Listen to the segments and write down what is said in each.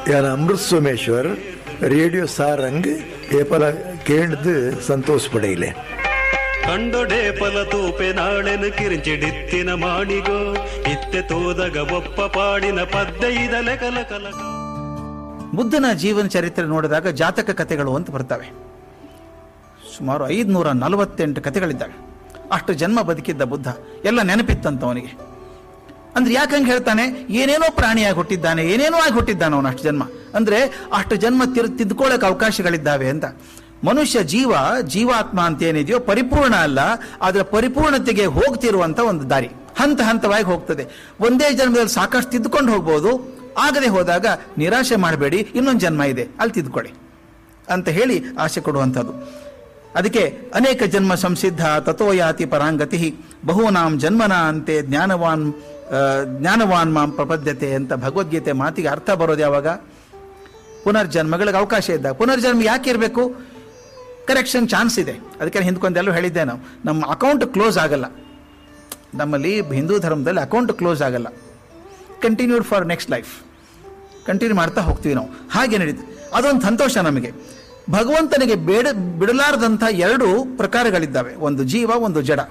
यार अमृत सोमेश्वर रेडियो सारंग ये पला केंद्र संतोष पडेले ಕಂಡೊಡೆ ಫಲತೂಪೆ ನಾಳೆನು ಕಿರಿಂಚಿಡಿತ್ತಿನ ಮಾಡಿಗೋ ಇತ್ತೆ ತೋದಗ ಒಪ್ಪ ಪಾಡಿನ ಪದ್ಯ ಇದಲೆ ಕಲ ಕಲಕ ಬುದ್ಧನ ಜೀವನ ಚರಿತ್ರೆ ನೋಡಿದಾಗ ಜಾತಕ ಕಥೆಗಳು ಅಂತ ಬರ್ತವೆ ಸುಮಾರು ಐದುನೂರ ನಲವತ್ತೆಂಟು ಕಥೆಗಳಿದ್ದಾವೆ ಅಷ್ಟು ಜನ್ಮ ಬದುಕಿದ್ದ ಬುದ್ಧ ಎಲ್ಲ ನೆನಪಿತ್ತಂತ ಅವನಿಗೆ ಅಂದ್ರೆ ಯಾಕಂಗೆ ಹೇಳ್ತಾನೆ ಏನೇನೋ ಪ್ರಾಣಿಯಾಗಿ ಹುಟ್ಟಿದ್ದಾನೆ ಏನೇನೋ ಆಗಿ ಹುಟ್ಟಿದ್ದಾನೆ ಅವನು ಅಷ್ಟು ಜನ್ಮ ಅಂದ್ರೆ ಅಷ್ಟು ಜನ್ಮ ತಿರ್ ತಿದ್ಕೊಳ್ಳೋಕೆ ಅವಕಾಶಗಳಿದ್ದಾವೆ ಅಂತ ಮನುಷ್ಯ ಜೀವ ಜೀವಾತ್ಮ ಅಂತ ಏನಿದೆಯೋ ಪರಿಪೂರ್ಣ ಅಲ್ಲ ಅದರ ಪರಿಪೂರ್ಣತೆಗೆ ಹೋಗ್ತಿರುವಂತ ಒಂದು ದಾರಿ ಹಂತ ಹಂತವಾಗಿ ಹೋಗ್ತದೆ ಒಂದೇ ಜನ್ಮದಲ್ಲಿ ಸಾಕಷ್ಟು ತಿದ್ದುಕೊಂಡು ಹೋಗ್ಬೋದು ಆಗದೆ ಹೋದಾಗ ನಿರಾಶೆ ಮಾಡಬೇಡಿ ಇನ್ನೊಂದು ಜನ್ಮ ಇದೆ ಅಲ್ಲಿ ತಿದ್ಕೊಳ್ಳಿ ಅಂತ ಹೇಳಿ ಆಸೆ ಕೊಡುವಂಥದ್ದು ಅದಕ್ಕೆ ಅನೇಕ ಜನ್ಮ ಸಂಸಿದ್ಧ ತಥೋಯಾತಿ ಪರಾಂಗತಿ ಬಹೂನಾಂ ಜನ್ಮನ ಅಂತೆ ಜ್ಞಾನವಾನ್ ಆ, ಜ್ಞಾನವಾನ್ ಮಾಂ ಪ್ರಪದ್ಯತೆ ಅಂತ ಭಗವದ್ಗೀತೆ ಮಾತಿಗೆ ಅರ್ಥ ಬರೋದು ಯಾವಾಗ ಪುನರ್ಜನ್ಮಗಳಿಗೆ ಅವಕಾಶ ಇದ್ದಾಗ ಪುನರ್ಜನ್ಮ ಯಾಕೆ ಇರಬೇಕು ಕರೆಕ್ಷನ್ ಚಾನ್ಸ್ ಇದೆ ಅದಕ್ಕೆ ಹಿಂದ್ಕೊಂಡೆಲ್ಲೂ ಹೇಳಿದ್ದೆ ನಾವು ನಮ್ಮ ಅಕೌಂಟ್ ಕ್ಲೋಸ್ ಆಗಲ್ಲ ನಮ್ಮಲ್ಲಿ ಹಿಂದೂ ಧರ್ಮದಲ್ಲಿ ಅಕೌಂಟ್ ಕ್ಲೋಸ್ ಆಗಲ್ಲ continued for next life continue ಮಾಡ್ತಾ ಹೋಗ್ತೀವಿ ನಾವು ಹಾಗೆ ನಡೀತು ಅದೊಂದು ಸಂತೋಷ ನಮಗೆ ಭಗವಂತನಿಗೆ ಬೇಡ ಬಿಡಲಾರದಂಥ ಎರಡು ಪ್ರಕಾರಗಳಿದ್ದಾವೆ ಒಂದು ಜೀವ ಒಂದು ಜಡ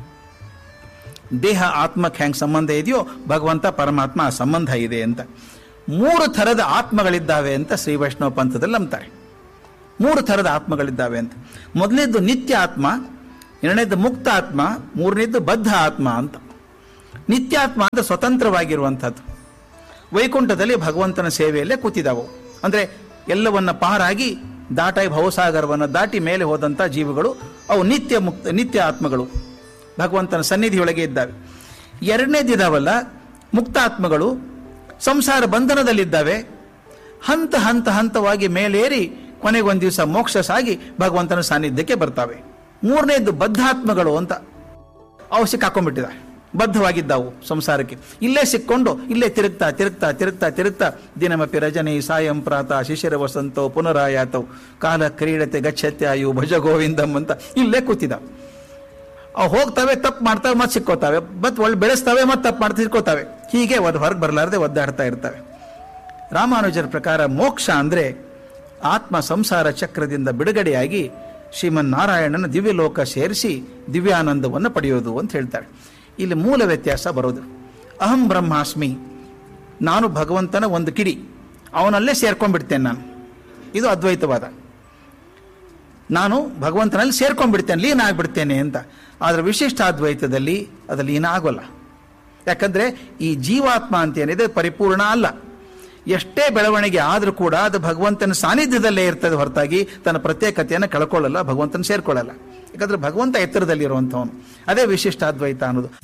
ದೇಹ ಆತ್ಮಕ್ಕೆ ಹೆಂಗೆ ಸಂಬಂಧ ಇದೆಯೋ ಭಗವಂತ ಪರಮಾತ್ಮ ಆ ಸಂಬಂಧ ಇದೆ ಅಂತ ಮೂರು ಥರದ ಆತ್ಮಗಳಿದ್ದಾವೆ ಅಂತ ಶ್ರೀ ವೈಷ್ಣವ ಪಂಥದಲ್ಲಿ ನಂಬ್ತಾರೆ ಮೂರು ಥರದ ಆತ್ಮಗಳಿದ್ದಾವೆ ಅಂತ ಮೊದಲನೇದ್ದು ನಿತ್ಯ ಆತ್ಮ ಎರಡನೇದ್ದು ಮುಕ್ತ ಆತ್ಮ ಮೂರನೇದ್ದು ಬದ್ಧ ಆತ್ಮ ಅಂತ ನಿತ್ಯಾತ್ಮ ಅಂತ ಸ್ವತಂತ್ರವಾಗಿರುವಂಥದ್ದು ವೈಕುಂಠದಲ್ಲಿ ಭಗವಂತನ ಸೇವೆಯಲ್ಲೇ ಕೂತಿದ್ದಾವು ಅಂದರೆ ಎಲ್ಲವನ್ನ ಪಾರಾಗಿ ದಾಟಾಗಿ ಭವಸಾಗರವನ್ನು ದಾಟಿ ಮೇಲೆ ಹೋದಂಥ ಜೀವಿಗಳು ಅವು ನಿತ್ಯ ಮುಕ್ತ ನಿತ್ಯ ಆತ್ಮಗಳು ಭಗವಂತನ ಸನ್ನಿಧಿಯೊಳಗೆ ಇದ್ದಾವೆ ಎರಡನೇದಿದಾವಲ್ಲ ಮುಕ್ತಾತ್ಮಗಳು ಸಂಸಾರ ಬಂಧನದಲ್ಲಿದ್ದಾವೆ ಹಂತ ಹಂತ ಹಂತವಾಗಿ ಮೇಲೇರಿ ಕೊನೆಗೊಂದು ದಿವಸ ಮೋಕ್ಷ ಸಾಗಿ ಭಗವಂತನ ಸಾನ್ನಿಧ್ಯಕ್ಕೆ ಬರ್ತಾವೆ ಮೂರನೇದ್ದು ಬದ್ಧಾತ್ಮಗಳು ಅಂತ ಅವು ಸಿಕ್ಕಾಕೊಂಡ್ಬಿಟ್ಟಿದ ಬದ್ಧವಾಗಿದ್ದಾವು ಸಂಸಾರಕ್ಕೆ ಇಲ್ಲೇ ಸಿಕ್ಕೊಂಡು ಇಲ್ಲೇ ತಿರುಗ್ತಾ ತಿರುಗ್ತಾ ತಿರುಗ್ತಾ ತಿರುಗ್ತಾ ದಿನಮಪಿ ರಜನಿ ಸಾಯಂ ಪ್ರಾತ ಶಿಶಿರ ವಸಂತೋ ಪುನರಾಯಾತವು ಕಾಲ ಕ್ರೀಡತೆ ಗಚ್ಚತ್ಯಾಯು ಭಜ ಗೋವಿಂದಂ ಅಂತ ಇಲ್ಲೇ ಕೂತಿದ ಅವು ಹೋಗ್ತವೆ ತಪ್ಪು ಮಾಡ್ತವೆ ಮತ್ತೆ ಸಿಕ್ಕೋತಾವೆ ಮತ್ತೆ ಒಳ್ಳೆ ಬೆಳೆಸ್ತವೆ ಮತ್ತೆ ತಪ್ಪು ಮಾಡ್ತಾ ಸಿಕ್ಕೋತಾವೆ ಹೀಗೆ ಒಂದು ಹೊರಗೆ ಬರಲಾರದೆ ಒದ್ದಾಡ್ತಾ ಇರ್ತವೆ ರಾಮಾನುಜರ ಪ್ರಕಾರ ಮೋಕ್ಷ ಅಂದರೆ ಆತ್ಮ ಸಂಸಾರ ಚಕ್ರದಿಂದ ಬಿಡುಗಡೆಯಾಗಿ ಶ್ರೀಮನ್ನಾರಾಯಣನ ದಿವ್ಯಲೋಕ ಸೇರಿಸಿ ದಿವ್ಯಾನಂದವನ್ನು ಪಡೆಯೋದು ಅಂತ ಹೇಳ್ತಾರೆ ಇಲ್ಲಿ ಮೂಲ ವ್ಯತ್ಯಾಸ ಬರೋದು ಅಹಂ ಬ್ರಹ್ಮಾಸ್ಮಿ ನಾನು ಭಗವಂತನ ಒಂದು ಕಿಡಿ ಅವನಲ್ಲೇ ಸೇರ್ಕೊಂಡ್ಬಿಡ್ತೇನೆ ನಾನು ಇದು ಅದ್ವೈತವಾದ ನಾನು ಭಗವಂತನಲ್ಲಿ ಸೇರ್ಕೊಂಡ್ಬಿಡ್ತೇನೆ ಲೀನ ಆಗ್ಬಿಡ್ತೇನೆ ಅಂತ ಆದರೆ ವಿಶಿಷ್ಟ ಅದ್ವೈತದಲ್ಲಿ ಅದು ಲೀನ ಆಗೋಲ್ಲ ಯಾಕಂದ್ರೆ ಈ ಜೀವಾತ್ಮ ಅಂತ ಏನಿದೆ ಪರಿಪೂರ್ಣ ಅಲ್ಲ ಎಷ್ಟೇ ಬೆಳವಣಿಗೆ ಆದರೂ ಕೂಡ ಅದು ಭಗವಂತನ ಸಾನ್ನಿಧ್ಯದಲ್ಲೇ ಇರ್ತದೆ ಹೊರತಾಗಿ ತನ್ನ ಪ್ರತ್ಯೇಕತೆಯನ್ನು ಕಳ್ಕೊಳ್ಳಲ್ಲ ಭಗವಂತನ ಸೇರ್ಕೊಳ್ಳಲ್ಲ ಯಾಕಂದ್ರೆ ಭಗವಂತ ಎತ್ತರದಲ್ಲಿರುವಂಥವನು ಅದೇ ವಿಶಿಷ್ಟ ಅದ್ವೈತ ಅನ್ನೋದು